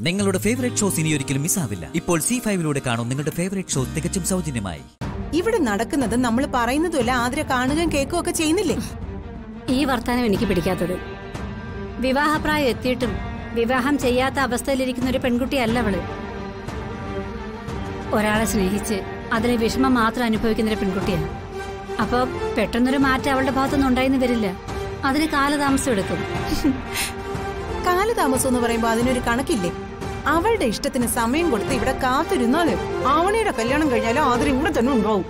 നിങ്ങളുടെ favourite shows ഇനി ഒരിക്കലും മിസ്സാവില്ല ഇപ്പോൾ സി ഫൈവിലൂടെ കാണും നിങ്ങളുടെ ഫേവറേറ്റ് ഷോ തികച്ചും സൗജന്യമായി ഇവിടെ നടക്കുന്നത് നമ്മൾ പറയുന്നതുമല്ല ആതിര കാണുകയും കേൾക്കുകയും ഒക്കെ ചെയ്യുന്നില്ലേ ഈ വർത്താനം എനിക്ക് പിടിക്കാത്തത് വിവാഹപ്രായം എത്തിയിട്ടും വിവാഹം ചെയ്യാത്ത അവസ്ഥയിലിരിക്കുന്ന ഒരു പെൺകുട്ടിയല്ല അവള് ഒരാളെ സ്നേഹിച്ച് അതിലെ വിഷമം മാത്രം അനുഭവിക്കുന്ന ഒരു പെൺകുട്ടിയാണ് അപ്പൊ പെട്ടെന്നൊരു മാറ്റം അവളുടെ ഭാഗത്തുനിന്ന് ഉണ്ടായിന്ന് വരില്ല അതിന് കാലതാമസം എടുക്കും കാലതാമസം എന്ന് പറയുമ്പോ അതിനൊരു കണക്കില്ലേ അവളുടെ ഇഷ്ടത്തിന് സമയം കൊടുത്ത് ഇവിടെ കാത്തിരുന്നാല് ആവണിയുടെ കല്യാണം കഴിഞ്ഞാലും ആതിര ഇവിടെ തന്നെ ഉണ്ടാവും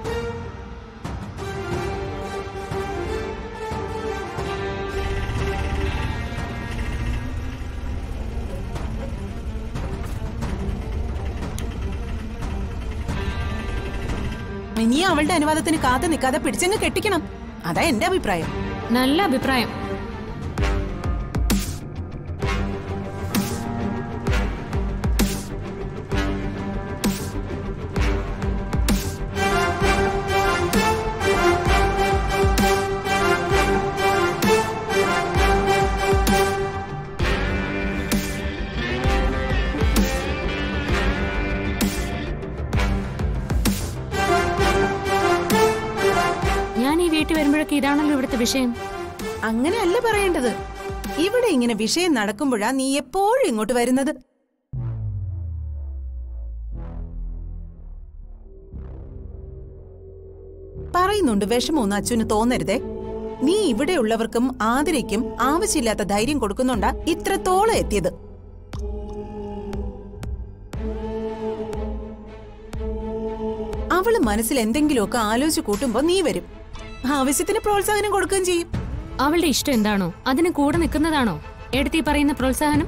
ഇനി അവളുടെ അനുവാദത്തിന് കാത്തു നിൽക്കാതെ പിടിച്ചങ്ങ് കെട്ടിക്കണം അതാ എന്റെ അഭിപ്രായം നല്ല അഭിപ്രായം ഞാൻ ഈ വീട്ടിൽ വരുമ്പോഴൊക്കെ ഇതാണല്ലോ ഇവിടുത്തെ വിഷയം അങ്ങനെയല്ല പറയേണ്ടത് ഇവിടെ ഇങ്ങനെ വിഷയം നടക്കുമ്പോഴാ നീ എപ്പോഴും ഇങ്ങോട്ട് വരുന്നത് പറയുന്നുണ്ട് വിഷമമൊന്നും അച്ഛന് തോന്നരുതേ നീ ഇവിടെയുള്ളവർക്കും ആതിരയ്ക്കും ആവശ്യമില്ലാത്ത ധൈര്യം കൊടുക്കുന്നുണ്ടാ ഇത്രത്തോളം എത്തിയത് അവള് മനസ്സിൽ എന്തെങ്കിലുമൊക്കെ ആലോചിച്ച് കൂട്ടുമ്പോ നീ വരും ആവശ്യത്തിന് പ്രോത്സാഹനം കൊടുക്കുകയും ചെയ്യും അവളുടെ ഇഷ്ടം എന്താണോ അതിന് കൂടെ നിൽക്കുന്നതാണോ എടുത്തി പറയുന്ന പ്രോത്സാഹനം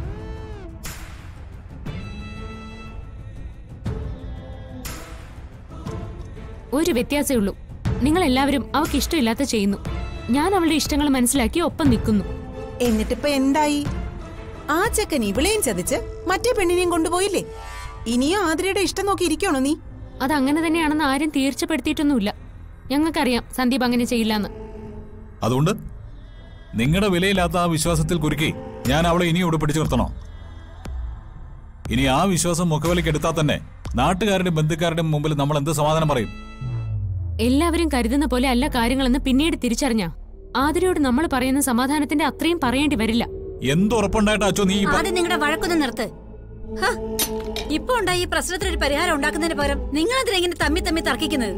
ഒരു വ്യത്യാസമേ ഉള്ളൂ നിങ്ങൾ എല്ലാവരും അവൾക്ക് ഇഷ്ടമില്ലാത്ത ചെയ്യുന്നു ഞാൻ അവളുടെ ഇഷ്ടങ്ങൾ മനസ്സിലാക്കി ഒപ്പം നിൽക്കുന്നു എന്നിട്ടിപ്പോ എന്തായി ആ ചെക്കൻ ഇവിളെയും ചതിച്ച് മറ്റേ പെണ്ണിനെയും കൊണ്ടുപോയില്ലേ ഇനിയും ആതിരയുടെ ഇഷ്ടം നോക്കി ഇരിക്കണോ നീ അത് അങ്ങനെ തന്നെയാണെന്ന് ആരും തീർച്ചപ്പെടുത്തിയിട്ടൊന്നുമില്ല ഞങ്ങൾക്കറിയാം സന്ദീപ് അങ്ങനെ ചെയ്യില്ലെന്ന് അതുകൊണ്ട് നിങ്ങളുടെ വിലയില്ലാത്ത ആ വിശ്വാസത്തിൽ കുരുക്കി ഞാൻ അവളെ ഇനി ഇവിടെ പിടിച്ചു നിർത്തണോ ഇനി ആ വിശ്വാസം മുഖവിലേക്ക് എടുത്താൽ തന്നെ നാട്ടുകാരുടെയും ബന്ധുക്കാരുടെയും മുമ്പിൽ നമ്മൾ എന്ത് സമാധാനം പറയും എല്ലാവരും കരുതുന്ന പോലെ അല്ല കാര്യങ്ങളെന്ന് പിന്നീട് തിരിച്ചറിഞ്ഞ ആതിരയോട് നമ്മൾ പറയുന്ന സമാധാനത്തിന്റെ അത്രയും പറയേണ്ടി വരില്ല എന്തുറപ്പുണ്ടായിട്ട് അച്ഛോ നീ ഈ പ- ആദ്യം നിങ്ങളുടെ വഴക്കൊന്ന് നിർത്ത് ഹ, ഇപ്പൊ ഉണ്ടായി ഈ പ്രശ്നത്തിന് ഒരു പരിഹാരം ഉണ്ടാക്കുന്നതിന് പകരം നിങ്ങൾ എന്തിനാ ഇങ്ങനെ തമ്മി തമ്മി തർക്കിക്കുന്നത്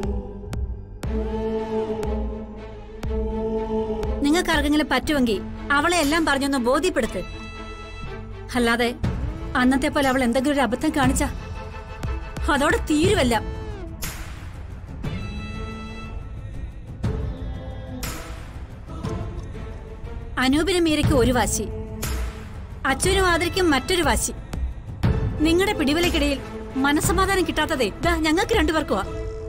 നിങ്ങൾക്ക് ആർക്കെങ്കിലും പറ്റുമെങ്കിൽ അവളെ എല്ലാം പറഞ്ഞൊന്ന് ബോധ്യപ്പെടുത്ത് അല്ലാതെ അന്നത്തെ പോലെ അവൾ എന്തെങ്കിലും ഒരു അബദ്ധം കാണിച്ച അതോടെ തീരുവല്ല അനൂപിനും മീരയ്ക്കും ഒരു വാശി അച്ഛനും ആദരിക്കും മറ്റൊരു വാശി നിങ്ങളുടെ പിടിവലക്കിടയിൽ മനസമാധാനം കിട്ടാത്തതേ ദാ ഞങ്ങൾക്ക് രണ്ടുപേർക്കുവാ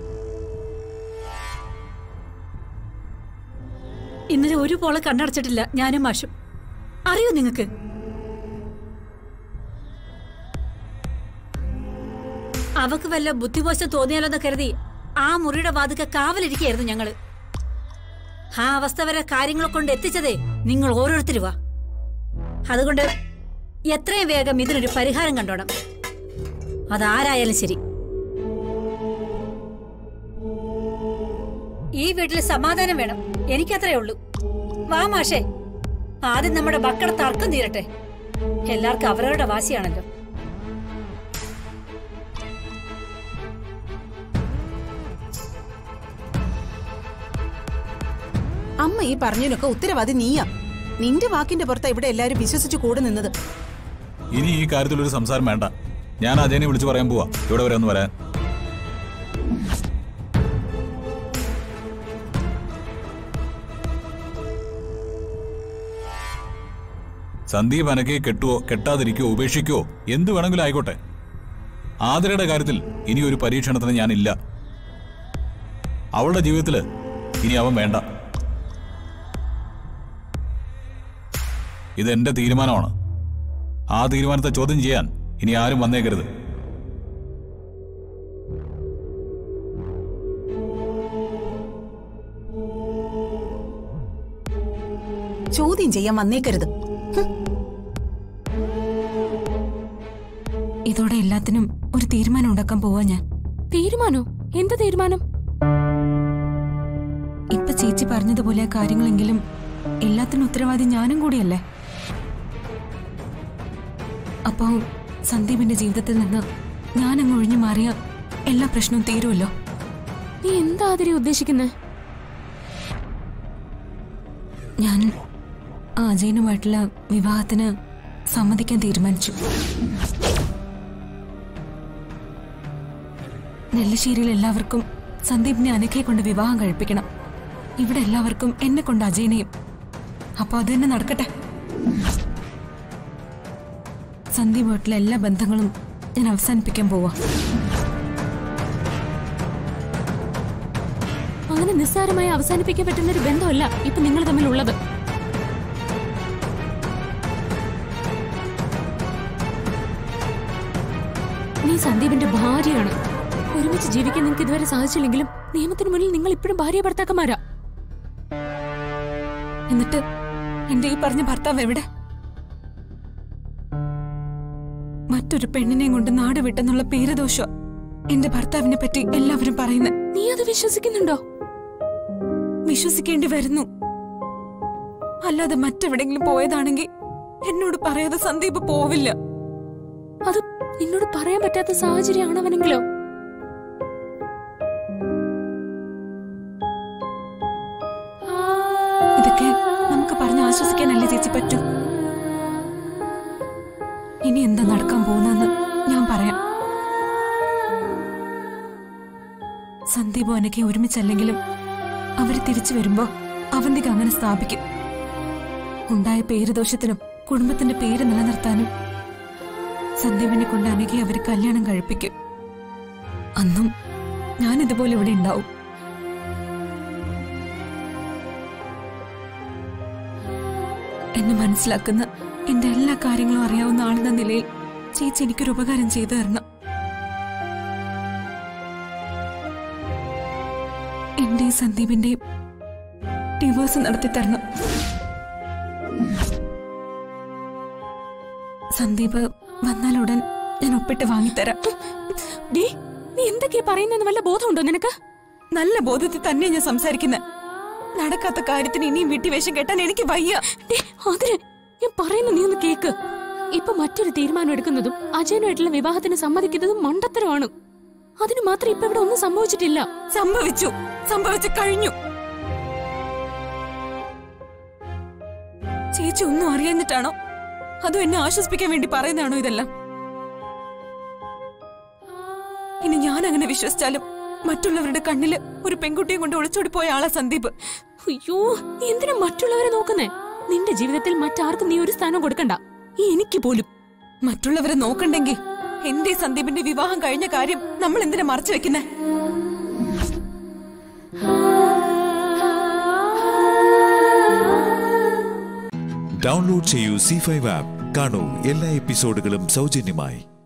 ഇന്നലെ ഒരു പോളെ കണ്ണടച്ചിട്ടില്ല ഞാനും മാഷും അറിയോ നിങ്ങക്ക് അവക്ക് വല്ല ബുദ്ധിമോശം തോന്നിയാലോന്ന് കരുതി ആ മുറിയുടെ വാതുക്ക കാവലിരിക്കുകയായിരുന്നു ഞങ്ങള് ആ അവസ്ഥ വരെ കാര്യങ്ങളെ കൊണ്ട് എത്തിച്ചതേ നിങ്ങൾ ഓരോരുത്തരുവാ അതുകൊണ്ട് എത്രയും വേഗം ഇതിനൊരു പരിഹാരം കണ്ടോണം അതാരായാലും ശരി ഈ വീട്ടിൽ സമാധാനം വേണം എനിക്കത്രേ ഉള്ളൂ വാ മാഷേ ആദ്യം നമ്മുടെ മക്കളുടെ തർക്കം തീരട്ടെ എല്ലാവർക്കും അവരവരുടെ വാശിയാണല്ലോ അമ്മ ഈ പറഞ്ഞതിനൊക്കെ ഉത്തരവാദി നീയാ നിന്റെ വാക്കിന്റെ പുറത്താ ഇവിടെ എല്ലാരും വിശ്വസിച്ച് കൂടെ നിന്നത് ഇനി ഈ കാര്യത്തിൽ ഒരു സംസാരം വേണ്ട ഞാൻ അജയനെ വിളിച്ചു പറയാൻ പോവാ ഇവിടെ വരെ ഒന്ന് വരാൻ സന്ദീപ് അനക്കെ കെട്ടുവോ കെട്ടാതിരിക്കോ ഉപേക്ഷിക്കോ എന്ത് വേണമെങ്കിലും ആയിക്കോട്ടെ ആതിരയുടെ കാര്യത്തിൽ ഇനി ഒരു പരീക്ഷണത്തിന് ഞാനില്ല അവളുടെ ജീവിതത്തില് ഇനി അവൻ വേണ്ട ഇത് എന്റെ തീരുമാനമാണ് ആ തീരുമാനത്തെ ചോദ്യം ചെയ്യാൻ ഇനി ആരും വന്നേക്കരുത് ചോദ്യം ചെയ്യാൻ വന്നേക്കരുത് ഹും. ഇതോടെ എല്ലാത്തിനും ഒരു തീരുമാനം ഉണ്ടാക്കാൻ പോവാ ഞാൻ തീരുമാനോ എന്ത് തീരുമാനം ഇപ്പൊ ചേച്ചി പറഞ്ഞതുപോലെ ആ കാര്യങ്ങളെങ്കിലും എല്ലാത്തിനും ഉത്തരവാദി ഞാനും കൂടിയല്ലേ അപ്പോ സന്ദീപിന്റെ ജീവിതത്തിൽ നിന്ന് ഞാനങ്ങ് ഒഴിഞ്ഞു മാറിയ എല്ലാ പ്രശ്നവും തീരുമല്ലോ നീ എന്താ ആതിരെ ഉദ്ദേശിക്കുന്നത് ഞാൻ ആ അജയനുമായിട്ടുള്ള വിവാഹത്തിന് സമ്മതിക്കാൻ തീരുമാനിച്ചു നെല്ലശ്ശേരിയിൽ എല്ലാവർക്കും സന്ദീപിനെ അനക്കയെ കൊണ്ട് വിവാഹം കഴിപ്പിക്കണം ഇവിടെ എല്ലാവർക്കും എന്നെ കൊണ്ട് അജയനെയും അപ്പൊ അത് തന്നെ നടക്കട്ടെ സന്ദീപുമായിട്ടുള്ള എല്ലാ ബന്ധങ്ങളും ഞാൻ അവസാനിപ്പിക്കാൻ പോവാ അങ്ങനെ നിസ്സാരമായി അവസാനിപ്പിക്കാൻ പറ്റുന്ന ഒരു ബന്ധമല്ല ഇപ്പൊ നിങ്ങൾ തമ്മിലുള്ളത് നീ സന്ദീപിന്റെ ഭാര്യയാണ് ഒരുമിച്ച് ജീവിക്കാൻ നിങ്ങൾക്ക് ഇതുവരെ സാധിച്ചില്ലെങ്കിലും നിയമത്തിന് മുന്നിൽ നിങ്ങൾ ഇപ്പോഴും ഭാര്യ ഭർത്താക്കന്മാരാ എന്നിട്ട് എന്റെ ഈ പറഞ്ഞ ഭർത്താവ് എവിടെ മറ്റൊരു പെണ്ണിനെയും കൊണ്ട് നാട് വിട്ടെന്നുള്ള പേരദോഷം എന്റെ ഭർത്താവിനെ പറ്റി എല്ലാവരും പറയുന്നത് നീ അത് വിശ്വസിക്കുന്നുണ്ടോ വിശ്വസിക്കേണ്ടി വരുന്നു അല്ലാതെ മറ്റെവിടെങ്കിലും പോയതാണെങ്കിൽ എന്നോട് പറയാതെ സന്ദീപ് പോവില്ല അത് നിന്നോട് പറയാൻ പറ്റാത്ത സാഹചര്യമാണവനെങ്കിലോ ഇതൊക്കെ നമുക്ക് പറഞ്ഞ് ആശ്വസിക്കാനല്ലേ ചേച്ചി പറ്റൂ ഇനി എന്താ നടക്കാൻ പോകുന്നതെന്ന് ഞാൻ പറയാം സന്ദീപും അനക്കെ ഒരുമിച്ചല്ലെങ്കിലും അവര് തിരിച്ചു വരുമ്പോ അവന്തിക അങ്ങനെ സ്ഥാപിക്കും ഉണ്ടായ പേരുദോഷത്തിനും കുടുംബത്തിന്റെ പേര് നിലനിർത്താനും സന്ദീപിനെ കൊണ്ട് അനഘെ അവര് കല്യാണം കഴിപ്പിക്കും അന്നും ഞാൻ ഇതുപോലെ ഇവിടെ ഉണ്ടാവും എന്നെ മനസ്സിലാക്കുന്ന എന്റെ എല്ലാ കാര്യങ്ങളും അറിയാവുന്ന ആളെന്ന നിലയിൽ ചേച്ചി എനിക്കൊരു ഉപകാരം ചെയ്തു തരണം എന്റെയും സന്ദീപിന്റെയും ഡിവോഴ്സ് നടത്തി തരണം സന്ദീപ് വന്നാലുടൻ ഞാൻ ഒപ്പിട്ട് വാങ്ങിത്തരാം ഡീ നീ എന്തൊക്കെയാ പറയുന്നെന്ന് വല്ല ബോധമുണ്ടോ നിനക്ക് നല്ല ബോധത്തിൽ തന്നെ ഞാൻ സംസാരിക്കുന്നത് നടക്കാത്ത കാര്യത്തിന് ഇനിയും വിട്ടിവേഷം കെട്ടാൻ എനിക്ക് വയ്യ ഡേ, അതിന് ഞാൻ പറയുന്നു നീ ഒന്ന് കേക്ക് ഇപ്പൊ മറ്റൊരു തീരുമാനം എടുക്കുന്നതും അജയനുമായിട്ടുള്ള വിവാഹത്തിന് സമ്മതിക്കുന്നതും മണ്ടത്തരമാണ് അതിന് മാത്രം ഇപ്പൊ ഇവിടെ ഒന്നും സംഭവിച്ചിട്ടില്ല സംഭവിച്ചു സംഭവിച്ചു കഴിഞ്ഞു ചേച്ചി ഒന്നും അറിയാഞ്ഞിട്ടാണോ അതോ എന്നെ ആശ്വസിപ്പിക്കാൻ വേണ്ടി പറയുന്നതാണോ ഇതെല്ലാം ഇനി ഞാൻ അങ്ങനെ വിശ്വസിച്ചാലും മറ്റുള്ളവരുടെ കണ്ണില് ഒരു പെൺകുട്ടിയെ കൊണ്ട് ഒളിച്ചോടി പോയ ആളാ സന്ദീപ് അയ്യോ നീ എന്തിനാ മറ്റുള്ളവരെ നോക്കുന്നേ നിന്റെ ജീവിതത്തിൽ മറ്റാർക്കും നീ ഒരു സ്ഥാനം കൊടുക്കണ്ട ഈ എനിക്ക് പോലും മറ്റുള്ളവരെ നോക്കണ്ടെങ്കിൽ എന്റെ സന്ദീപിന്റെ വിവാഹം കഴിഞ്ഞ കാര്യം നമ്മൾ എന്തിനാ മറച്ചു വെക്കുന്നേ ഡൗൺലോഡ് ചെയ്യൂ സി ഫൈവ് ആപ്പ് കാണൂ എല്ലാ എപ്പിസോഡുകളും സൗജന്യമായി